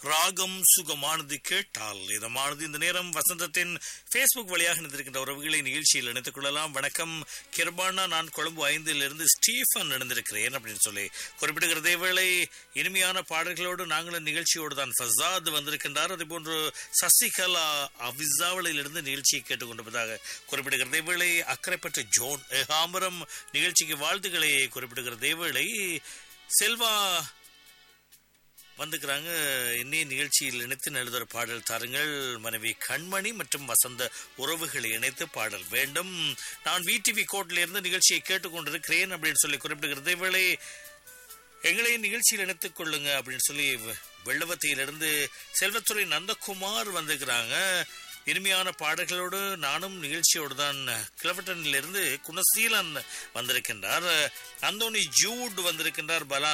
ராகம் சுகமானது கேட்டால் இதமானது இந்த நேரம் வசந்தத்தின் ஃபேஸ்புக் வழியாக இணைந்திருக்கின்ற உறவுகளை நிகழ்ச்சியில் இணைத்துக் கொள்ளலாம் வணக்கம் கிருபானா நான் கொழும்பு ஐந்திலிருந்து ஸ்டீஃபன் இணைந்திருக்கிறேன் அப்படின்னு சொல்லி குறிப்பிடுகிறதே வேளை இனிமையான பாடல்களோடு நாங்களும் நிகழ்ச்சியோடு தான் ஃபசாத் வந்திருக்கின்றார் அதே போன்று சசிகலா அவிசாவளியிலிருந்து நிகழ்ச்சியை கேட்டுக்கொண்டிருப்பதாக குறிப்பிடுகிறதே வேளை அக்கறைப்பட்ட ஜோன் ஏகாம்பரம் நிகழ்ச்சிக்கு வாழ்த்துக்களை குறிப்பிடுகிறதே வேளை செல்வா வந்துக்கிறாங்க இன்னைய நிகழ்ச்சியில் இணைத்து எழுதுகிற பாடல் தாருங்கள் மனைவி கண்மணி மற்றும் வசந்த உறவுகளை இணைத்து பாடல் வேண்டும் நான் விடிவி கோட்டில் இருந்து நிகழ்ச்சியை கேட்டுக்கொண்டிருக்கிறேன் அப்படின்னு சொல்லி குறிப்பிடுகிறது வேளை எங்களை நிகழ்ச்சியில் இணைத்துக் கொள்ளுங்க அப்படின்னு சொல்லி வெள்ளவத்தியிலிருந்து செல்வத்துறை நந்தகுமார் வந்துக்கிறாங்க இனிமையான பாடல்களோடு நானும் நிகழ்ச்சியோடு தான் கிளவட்டனிலிருந்து குணசீலன் வந்திருக்கின்றார் அந்தோனி ஜூட் வந்திருக்கின்றார் பலா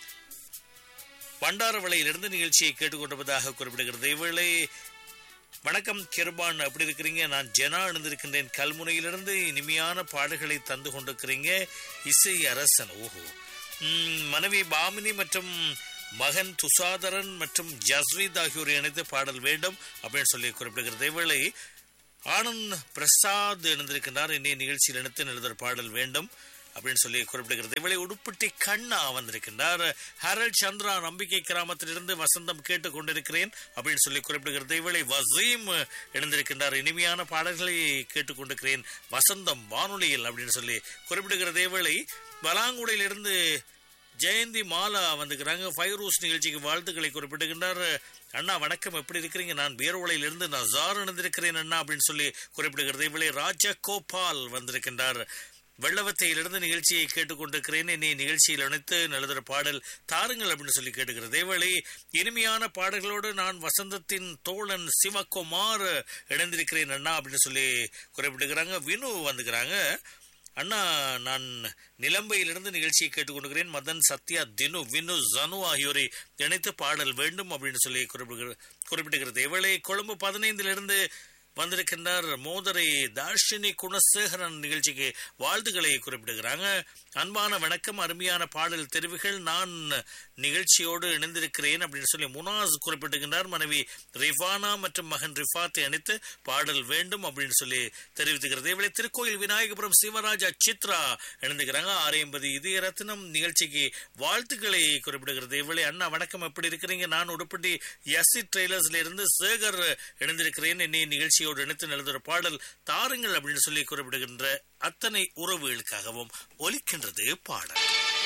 பண்டாரவளையிலிருந்து நிகழ்ச்சியை கேட்டுக்கொண்டிருப்பதாக குறிப்பிடுகிறது இவளை வணக்கம் கிருபான் அப்படி இருக்கிறீங்க நான் ஜெனா எழுந்திருக்கின்றேன் கல்முனையிலிருந்து இனிமையான பாடல்களை தந்து கொண்டிருக்கிறீங்க இசை அரசன் ஓஹோ மனைவி பாமினி மற்றும் மகன் துசாதரன் மற்றும் ஜஸ்வீத் ஆகியோரை இணைத்து பாடல் வேண்டும் அப்படின்னு சொல்லி குறிப்பிடுகிறது இவளை ஆனந்த் பிரசாத் இணைந்திருக்கின்றார் இன்னைய நிகழ்ச்சியில் இணைத்து எழுதுகிற பாடல் வேண்டும் அப்படின்னு சொல்லி குறிப்பிடுகிறது இவளை உடுப்பட்டி கண்ணா வந்திருக்கின்றார் ஹரல் சந்திரா நம்பிக்கை கிராமத்திலிருந்து வசந்தம் கேட்டுக் கொண்டிருக்கிறேன் அப்படின்னு சொல்லி குறிப்பிடுகிறது இவளை வசீம் இணைந்திருக்கின்றார் இனிமையான பாடல்களை கேட்டுக்கொண்டிருக்கிறேன் வசந்தம் வானொலியில் அப்படின்னு சொல்லி குறிப்பிடுகிறது இவளை பலாங்குடையிலிருந்து ஜெயந்தி மாலா வந்துக்கிறாங்க ஃபைரூஸ் நிகழ்ச்சிக்கு வாழ்த்துக்களை குறிப்பிடுகின்றார் அண்ணா வணக்கம் எப்படி இருக்கிறீங்க நான் பேரோலையிலிருந்து நசார் இணைந்திருக்கிறேன் அண்ணா அப்படின்னு சொல்லி குறிப்பிடுகிறது இவளை ராஜகோபால் வந்திருக்கின்றார் வெள்ளவத்தையிலிருந்து நிகழ்ச்சியை கேட்டுக்கொண்டிருக்கிறேன் என்னை நிகழ்ச்சியில் அணைத்து நல்லதொர பாடல் தாருங்கள் அப்படின்னு சொல்லி கேட்டுக்கிறது இதேவேளை இனிமையான பாடல்களோடு நான் வசந்தத்தின் தோழன் சிவகுமார் இணைந்திருக்கிறேன் அண்ணா அப்படின்னு சொல்லி குறிப்பிட்டுக்கிறாங்க வினு வந்துக்கிறாங்க அண்ணா நான் நிலம்பையிலிருந்து நிகழ்ச்சியை கேட்டுக்கொண்டிருக்கிறேன் மதன் சத்யா தினு வினு ஜனு ஆகியோரை இணைத்து பாடல் வேண்டும் அப்படின்னு சொல்லி குறிப்பிடுகிற குறிப்பிட்டுகிறது இவளை கொழும்பு பதினைந்திலிருந்து வந்திருக்கின்றார் மோதரை தார்ஷினி குணசேகரன் நிகழ்ச்சிக்கு வாழ்த்துக்களை குறிப்பிடுகிறாங்க அன்பான வணக்கம் அருமையான பாடல் தெரிவுகள் நான் நிகழ்ச்சியோடு இணைந்திருக்கிறேன் அப்படின்னு சொல்லி முனாஸ் குறிப்பிட்டுகின்றார் மனைவி ரிஃபானா மற்றும் மகன் ரிஃபாத்தை அணித்து பாடல் வேண்டும் அப்படின்னு சொல்லி தெரிவித்துக்கிறது இவளை திருக்கோயில் விநாயகபுரம் சிவராஜ் சித்ரா இணைந்துக்கிறாங்க ஆறு எண்பது இதய ரத்னம் நிகழ்ச்சிக்கு வாழ்த்துக்களை குறிப்பிடுகிறது இவளை அண்ணா வணக்கம் எப்படி இருக்கிறீங்க நான் உடுப்பட்டி எஸ்சி ட்ரெய்லர்ஸ்ல இருந்து சேகர் இணைந்திருக்கிறேன் என்னை நிகழ்ச்சியோடு இணைத்து எழுதுகிற பாடல் தாருங்கள் அப்படின்னு சொல்லி குறிப்பிடுகின்ற அத்தனை உறவுகளுக்காகவும் ஒலிக்கின்றது பாடல்